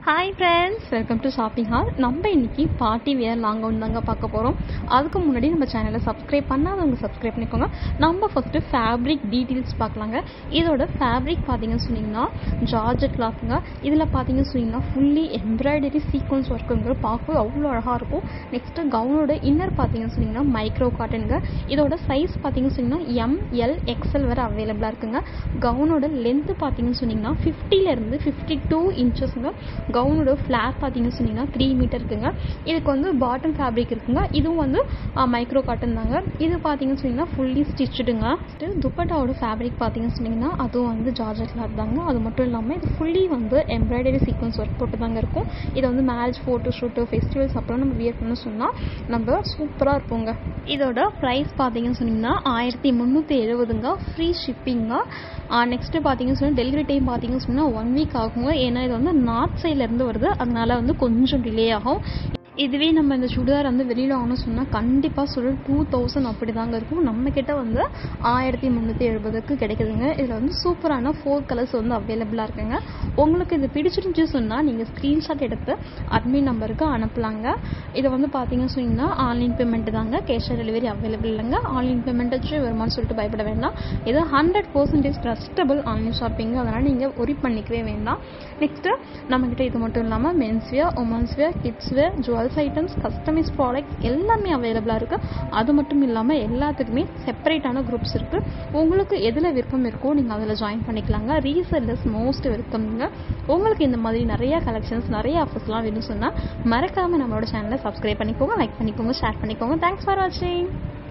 hi friends welcome to shopping hall நம்ம இன்னைக்கு party wear long gown தாங்க பார்க்க போகிறோம் அதுக்கு முன்னாடி நம்ம சேனலை சப்ஸ்கிரைப் பண்ணாதவங்க சப்ஸ்கிரைப் பண்ணிக்கோங்க நம்ம ஃபஸ்ட்டு ஃபேப்ரிக் டீட்டெயில்ஸ் பார்க்கலாங்க இதோட ஃபேப்ரிக் பார்த்தீங்கன்னு சொன்னீங்கன்னா ஜார்ஜெட் கிளாத்துங்க இதில் பார்த்தீங்கன்னு சொன்னீங்கன்னா ஃபுல்லி எம்ப்ராய்டரி சீக்வன்ஸ் ஒர்க்குங்கிற பார்க்க அவ்வளோ அழகாக இருக்கும் நெக்ஸ்ட்டு கவுனோட இன்னர் பார்த்தீங்கன்னு சொன்னீங்கன்னா மைக்ரோ காட்டனுங்க இதோட சைஸ் பார்த்தீங்கன்னு சொன்னீங்கன்னா எம்எல் எக்ஸ்எல் வரை அவைலபிளாக இருக்குங்க கவுனோட லென்த்து பார்த்தீங்கன்னு சொன்னீங்கன்னா ஃபிஃப்டிலேருந்து ஃபிஃப்டி டூ இன்ச்சஸ்ங்க கவுனோட ஃப்ளாட் பார்த்தீங்கன்னு சொன்னீங்கன்னா த்ரீ மீட்டர் இருக்குங்க இதுக்கு வந்து பாட்டம் ஃபேப்ரிக் இருக்குங்க இதுவும் வந்து மைக்ரோ காட்டன் தாங்க இது பார்த்தீங்கன்னு சொன்னீங்கன்னா ஃபுல்லி ஸ்டிச்சுடுங்க துப்பட்டாவோட ஃபேப்ரிக் பார்த்தீங்கன்னு சொன்னீங்கன்னா அதுவும் வந்து ஜார்ஜர் கிளாத் தாங்க அது மட்டும் இல்லாமல் இது ஃபுல்லி வந்து எம்ப்ராய்டரி சீக்வன்ஸ் ஒர்க் போட்டு தாங்க இருக்கும் இது வந்து மேரேஜ் ஃபோட்டோ ஷூட்டு ஃபெஸ்டிவல்ஸ் அப்புறம் நம்ம வியர் பண்ண சொன்னால் நம்ம சூப்பராக இருப்போங்க இதோட ப்ரைஸ் பார்த்தீங்கன்னு சொன்னீங்கன்னா ஆயிரத்தி முந்நூற்றி எழுபதுங்க ஃப்ரீ ஷிப்பிங்க நெக்ஸ்ட்டு பார்த்தீங்கன்னு சொன்னால் டெலிவரி டைம் பார்த்தீங்கன்னு சொன்னால் ஒன் வீக் ஆகுங்க ஏன்னா இது வந்து நார்த் சைட்லேருந்து வருது அதனால வந்து கொஞ்சம் டிலே ஆகும் இதுவே நம்ம இந்த சுடிதார் வந்து வெளியில் வாங்கணும் சொன்னால் கண்டிப்பாக சொல்லி டூ தௌசண்ட் அப்படி தாங்க இருக்கும் நம்ம கிட்ட வந்து ஆயிரத்தி முந்நூற்றி எழுபதுக்கு கிடைக்குதுங்க இதில் வந்து சூப்பரான ஃபோர் கலர்ஸ் வந்து அவைலபிளாக இருக்குங்க உங்களுக்கு இது பிடிச்சிருந்துச்சு சொன்னால் நீங்கள் ஸ்க்ரீன்ஷாட் எடுத்து அட்மின் நம்பருக்கு அனுப்பலாங்க இதை வந்து பார்த்தீங்கன்னு சொன்னீங்கன்னா ஆன்லைன் பேமெண்ட் தாங்க கேஷ் ஆன் டெலிவரி அவைலபிள் இல்லைங்க ஆன்லைன் பேமெண்ட் வச்சு வருமானு சொல்லிட்டு பயப்பட வேண்டாம் இது hundred percentage trustable online shopping அதனால் நீங்கள் ஒரி பண்ணிக்கவே வேண்டாம் நெக்ஸ்ட்டு நம்மக்கிட்ட இது மட்டும் இல்லாமல் men's wear women's wear kids wear jewel jewels items customise products எல்லாமே அவைலபிளாக இருக்குது அது மட்டும் இல்லாமல் எல்லாத்துக்குமே செப்பரேட்டான குரூப்ஸ் இருக்குது உங்களுக்கு எதில் விருப்பம் இருக்கோ நீங்கள் அதில் ஜாயின் பண்ணிக்கலாங்க ரீசெல்லர்ஸ் மோஸ்ட் வெல்கம்ங்க உங்களுக்கு இந்த மாதிரி நிறைய கலெக்ஷன்ஸ் நிறைய ஆஃபர்ஸ்லாம் வேணும்னு சொன்னால் மறக்காமல் நம்மளோட சேனலை சப்ஸ்கிரைப் பண்ணிக்கோங்க லைக் பண்ணிக்கோங்க ஷேர் பண்ணிக்கோங்க தேங்க்ஸ் ஃபார் வாட்சிங்